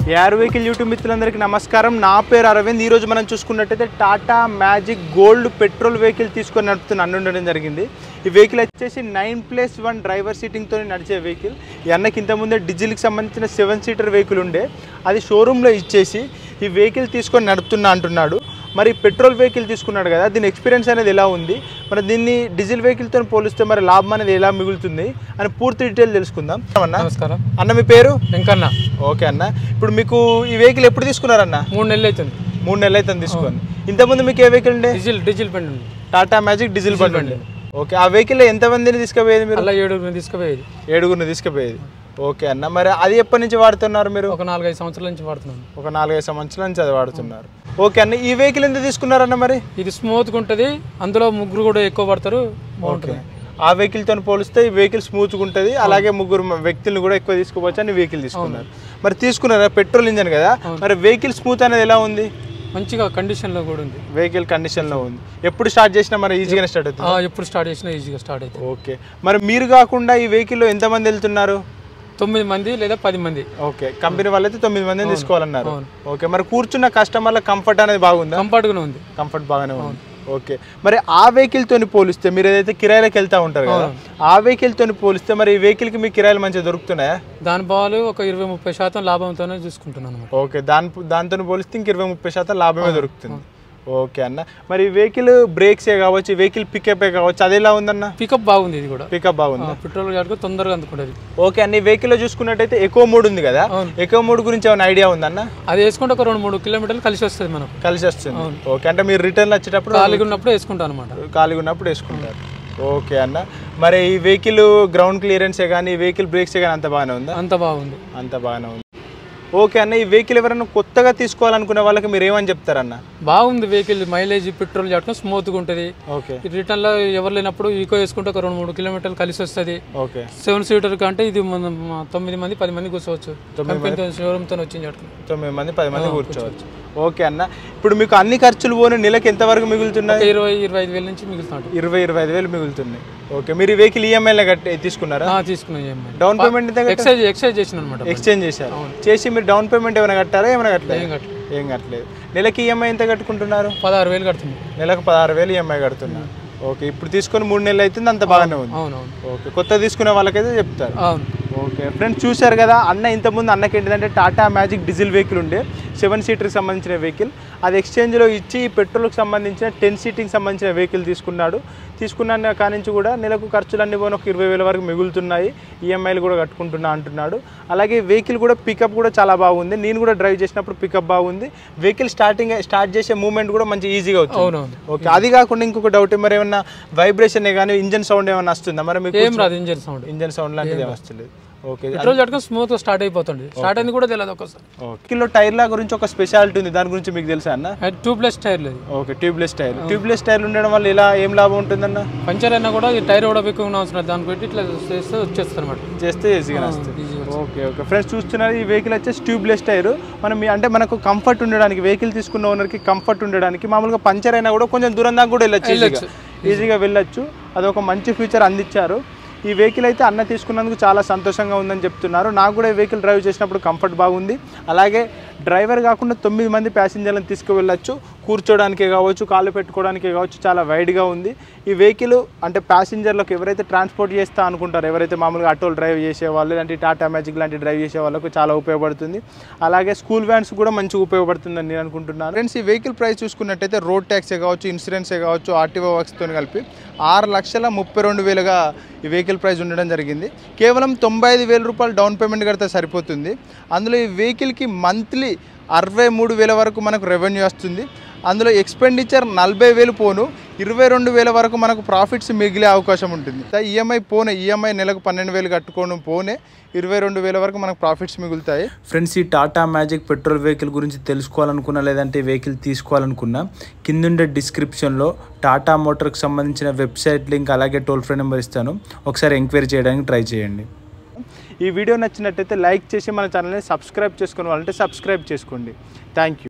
AR vehicle YouTube మిత్రులందరికీ నమస్కారం నా పేరు అరవింద్ ఈ రోజు మనం చూసుకున్నట్టయితే Tata Magic Gold petrol vehicle తీసుకొని నడుపుతున్న అన్న ఉండడం జరిగింది ఈ వెహికల్ వచ్చేసి నైన్ ప్లస్ వన్ డ్రైవర్ సీటింగ్తో నడిచే వెహికల్ ఈ అన్నకి ఇంతకుముందే డీజిల్కి సంబంధించిన సెవెన్ సీటర్ వెహికల్ ఉండే అది షోరూంలో ఇచ్చేసి ఈ వెహికల్ తీసుకొని నడుపుతున్నా అంటున్నాడు మరి పెట్రోల్ వెహికల్ తీసుకున్నాడు కదా దీని ఎక్స్పీరియన్స్ అనేది ఎలా ఉంది మరి దీన్ని డీజిల్ వెహికల్తో పోలిస్తే మరి లాభం అనేది ఎలా మిగులుతుంది అని పూర్తి డీటెయిల్ తెలుసుకుందాం అన్న నమస్కారం అన్న మీ పేరు వెంకన్న ఓకే అన్న ఇప్పుడు మీకు ఈ వెహికల్ ఎప్పుడు తీసుకున్నారన్న మూడు నెలలు అవుతుంది మూడు నెలలు అయితే తీసుకొని ఇంతకుముందు మీకు ఏ వెహికల్ ఉండే డీజిల్ డీజిల్ బండి ఉంది టాటా మ్యాజిక్ డీజిల్ బండి ఉండే ఓకే ఆ వెహికల్ ఎంతమందిని తీసుకుపోయేది మీరు అలా ఏడుగురు తీసుకుపోయేది ఏడుగురిని తీసుకుపోయేది ఓకే అన్న మరి అది ఎప్పటి నుంచి వాడుతున్నారు మీరు ఒక నాలుగైదు సంవత్సరాల నుంచి వాడుతున్నాను ఒక నాలుగైదు సంవత్సరాల నుంచి అది వాడుతున్నారు ఓకే అన్న ఈ వెహికల్ ఎంత తీసుకున్నారన్న మరి ఇది స్మూత్గా ఉంటుంది అందులో ముగ్గురు కూడా ఎక్కువ పడతారు బాగుంటుంది ఆ వెహికల్తో పోలిస్తే ఈ వెహికల్ స్మూత్గా ఉంటుంది అలాగే ముగ్గురు మ- వ్యక్తులను కూడా ఎక్కువ తీసుకోవచ్చు అని వెహికల్ తీసుకున్నారు మరి తీసుకున్నారా పెట్రోల్ ఇంజన్ కదా మరి వెహికల్ స్మూత్ అనేది ఎలా ఉంది మంచిగా కండిషన్లో కూడా ఉంది వెహికల్ కండిషన్లో ఉంది ఎప్పుడు స్టార్ట్ చేసినా మరి ఈజీగానే స్టార్ట్ అవుతుంది ఆ, ఎప్పుడు స్టార్ట్ చేసినా ఈజీగా స్టార్ట్ అవుతుంది ఓకే మరి మీరు కాకుండా ఈ వెహికల్లో ఎంతమంది వెళ్తున్నారు తొమ్మిది మంది లేదా పది మంది ఓకే కంపెనీ వాళ్ళైతే తొమ్మిది మందిని తీసుకోవాలన్నారు అవును. ఓకే మరి కూర్చున్న కస్టమర్ల కంఫర్ట్ అనేది బాగుందా కంఫర్ట్గానే ఉంది కంఫర్ట్ బాగానే ఉంది ఓకే మరి ఆ వెహికల్ తోని పోలిస్తే మీరు ఏదైతే కిరాయిలకు వెళ్తా ఉంటారు కదా ఆ వెహికల్ తోని పోలిస్తే మరి ఈ వెహికల్ కి మీ కిరాయిలు మంచిగా దొరుకుతున్నాయా దాని బాలు ఒక ఇరవై ముప్పై శాతం లాభంతోనే చూసుకుంటున్నాను అనమాట ఓకే దాని దాంతో పోలిస్తే ఇంక ఇరవై ముప్పై శాతం లాభమే దొరుకుతుంది ఓకే అన్న మరి ఈ వెహికల్ బ్రేక్సే కావచ్చు ఈ వెహికల్ పికపే కావచ్చు అది ఎలా ఉందన్న పికప్ బాగుంది ఇది కూడా పికప్ బాగుంది పెట్రోల్ కాడుకు తొందరగా అందుకుంటుంది ఓకే అన్న ఈ వెహికల్ లో చూసుకున్నట్టయితే ఎక్కువ మూడ్ ఉంది కదా అవును. ఎక్కువ మూడ్ గురించి ఏమైనా ఐడియా ఉందన్న అది వేసుకుంటే ఒక రెండు మూడు కిలోమీటర్లు కలిసి వస్తుంది మనకు కలిసి వస్తుంది ఓకే అంటే మీరు రిటర్న్ వచ్చేటప్పుడు ఖాళీగా ఉన్నప్పుడు వేసుకుంటాను అనమాట ఖాళీగా ఉన్నప్పుడు వేసుకుంటారు ఓకే అన్న మరి ఈ వెహికల్ గ్రౌండ్ క్లియరెన్సే కానీ ఈ వెహికల్ బ్రేక్సే కానీ అంత బాగానే ఉందా అంత బాగుంది అంత బాగానే ఉంది ఓకే అన్న ఈ వెహికల్ ఎవరైనా కొత్తగా తీసుకోవాలనుకునే వాళ్ళకి మీరు ఏమని చెప్తారన్న బాగుంది వెహికల్ మైలేజ్ పెట్రోల్ చాటుకొని స్మూత్గా ఉంటుంది ఓకే రిటర్న్లో ఎవరు లేనప్పుడు ఈకో వేసుకుంటే ఒక రెండు మూడు కిలోమీటర్లు కలిసి వస్తుంది ఓకే సెవెన్ సీటర్ కంటే ఇది మన- మన తొమ్మిది మంది పది మంది కూర్చోవచ్చు కంపెనీతో షోరూమ్తో వచ్చింది చాటుకొని తొమ్మిది మంది పది మంది కూర్చోవచ్చు ఓకే అన్న ఇప్పుడు మీకు అన్ని ఖర్చులు పోను నెలకు ఎంతవరకు మిగులుతున్నాయి ఒక ఇరవై ఇరవై ఐదు వేల నుంచి మిగులుతున్నాడు ఇరవై ఇరవై ఐదు వేలు మిగులుతున్నాయి ఓకే మీరు ఈ వెహికల్ ఈఎంఐలో కట్టి తీసుకున్నారా తీసుకున్నాం EMI. డౌన్ పేమెంట్ ఎంత కట్టారు? ఎక్సైజ్ ఎక్సైజ్ చేసిన అనమాట ఎక్స్చేంజ్ చేశారు చేసి మీరు డౌన్ పేమెంట్ ఏమైనా కట్టారా ఏమైనా కట్టలేదు ఏం కట్టలేదు ఏం కట్టలేదు నెలకి ఈఎంఐ ఎంత కట్టుకుంటున్నారు పదహారు వేలు కడుతుంది నెలకు పదహారు వేలు ఈఎంఐ కడుతున్నారు ఓకే ఇప్పుడు తీసుకొని మూడు నెలలు అవుతుంది అంత బాగానే ఉంది అవునవును ఓకే కొత్త తీసుకునే వాళ్ళకైతే చెప్తారు అవును ఓకే ఫ్రెండ్స్ చూశారు కదా అన్న ఇంతకుముందు అన్నకి ఏంటంటే టాటా మ్యాజిక్ డీజిల్ వెహికల్ ఉండే సెవెన్ సీటర్కి సంబంధించిన వెహికల్ అది ఎక్స్చేంజ్లో ఇచ్చి ఈ పెట్రోల్కి సంబంధించిన టెన్ సీటింగ్ సంబంధించిన వెహికల్ తీసుకున్నాడు తీసుకున్న కానించి కూడా నెలకు ఖర్చులన్నీ పోనీ ఒక ఇరవై వేల వరకు మిగులుతున్నాయి ఈఎంఐలు కూడా కట్టుకుంటున్నా అంటున్నాడు అలాగే వెహికల్ కూడా పికప్ కూడా చాలా బాగుంది నేను కూడా డ్రైవ్ చేసినప్పుడు పికప్ బాగుంది వెహికల్ స్టార్టింగ్ స్టార్ట్ చేసే మూమెంట్ కూడా మంచి ఈజీగా అవుతుంది అవునవును ఓకే అది కాకుండా ఇంకొక డౌట్ మరి ఏమన్నా వైబ్రేషన్ కానీ ఇంజన్ సౌండ్ ఏమన్నా వస్తుందా మరి మీకు ఏం రాదు ఇంజన్ సౌండ్ ఇంజన్ సౌండ్ లాంటిది ఏం వస్తలేదు ఓకే పెట్రోల్ చాటుకొని స్మూత్గా స్టార్ట్ అయిపోతుంది స్టార్ట్ అయింది కూడా తెలియదు ఒకసారి కిలో టైర్ల గురించి ఒక స్పెషాలిటీ ఉంది దాని గురించి మీకు తెలుసా అన్న అది టూ ప్లస్ టైర్లు అది okay tubeless tyre tubeless tyre ఉండడం వల్ల ఇలా ఏం లాభం ఉంటుందన్న పంచర్ అయినా కూడా ఈ టైర్ కూడా ఎక్కువ అవసరం లేదు. దాన్ని పెట్టి ఇట్లా చేస్తే వచ్చేస్తుంది అనమాట చేస్తే ఈజీగా వస్తుంది ఈజీగా ఓకే ఓకే ఫ్రెండ్స్ చూస్తున్నారు ఈ వెహికల్ వచ్చేసి ట్యూబ్లెస్ టైర్ మనం ఈ- అంటే మనకు కంఫర్ట్ ఉండడానికి వెహికల్ తీసుకున్న ఓనర్కి కంఫర్ట్ ఉండడానికి మామూలుగా పంచర్ అయినా కూడా కొంచెం దూరం దాకా కూడా వెళ్ళొచ్చు ఈజీగా ఈజీగా వెళ్ళొచ్చు అదొక మంచి ఫీచర్ అందించారు ఈ వెహికల్ అయితే అన్న తీసుకున్నందుకు చాలా సంతోషంగా ఉందని చెప్తున్నారు నాకు కూడా ఈ వెహికల్ డ్రైవ్ చేసినప్పుడు కంఫర్ట్ బాగుంది అలాగే డ్రైవర్ కాకుండా తొమ్మిది మంది ప్యాసింజర్లను తీసుకువెళ్ళచ్చు కూర్చోడానికి కావచ్చు కాళ్ళు పెట్టుకోవడానికి కావచ్చు చాలా వైడ్గా ఉంది ఈ వెహికల్ అంటే ప్యాసింజర్లకు ఎవరైతే ట్రాన్స్పోర్ట్ చేస్తా అనుకుంటారో ఎవరైతే మామూలుగా ఆటోలు డ్రైవ్ చేసే వాళ్ళు ఇలాంటి టాటా మ్యాజిక్ లాంటి డ్రైవ్ చేసే వాళ్ళకు చాలా ఉపయోగపడుతుంది అలాగే స్కూల్ వ్యాన్స్ కూడా మంచిగా ఉపయోగపడుతుందని నేను అనుకుంటున్నాను ఫ్రెండ్స్ ఈ వెహికల్ ప్రైస్ చూసుకున్నట్టయితే రోడ్ ట్యాక్సే కావచ్చు ఇన్సూరెన్సే కావచ్చు ఆర్టీఓ వర్క్స్తో కలిపి ఆరు లక్షల ముప్పై రెండు వేలుగా ఈ వెహికల్ ప్రైస్ ఉండడం జరిగింది కేవలం తొంభై ఐదు వేల రూపాయలు డౌన్ పేమెంట్ కడితే సరిపోతుంది అందులో ఈ వెహికల్కి మంత్లీ అరవై మూడు వేల వరకు మనకు రెవెన్యూ వస్తుంది అందులో ఎక్స్పెండిచర్ నలభై వేలు పోను ఇరవై రెండు వేల వరకు మనకు ప్రాఫిట్స్ మిగిలే అవకాశం ఉంటుంది ఈఎంఐ పోనే ఈఎంఐ నెలకు పన్నెండు వేలు కట్టుకోవడం పోనే ఇరవై రెండు వేల వరకు మనకు ప్రాఫిట్స్ మిగులుతాయి ఫ్రెండ్స్ ఈ టాటా మ్యాజిక్ పెట్రోల్ వెహికల్ గురించి తెలుసుకోవాలనుకున్నా లేదంటే ఈ వెహికల్ తీసుకోవాలనుకున్నా కిందుండే డిస్క్రిప్షన్లో టాటా మోటార్కి సంబంధించిన వెబ్సైట్ లింక్ అలాగే టోల్ ఫ్రీ నెంబర్ ఇస్తాను ఒకసారి ఎంక్వైరీ చేయడానికి ట్రై చేయండి ఈ వీడియో నచ్చినట్టయితే లైక్ చేసి మన ఛానల్ని సబ్స్క్రైబ్ చేసుకుని వాళ్ళంటే సబ్స్క్రైబ్ చేసుకోండి థ్యాంక్ యూ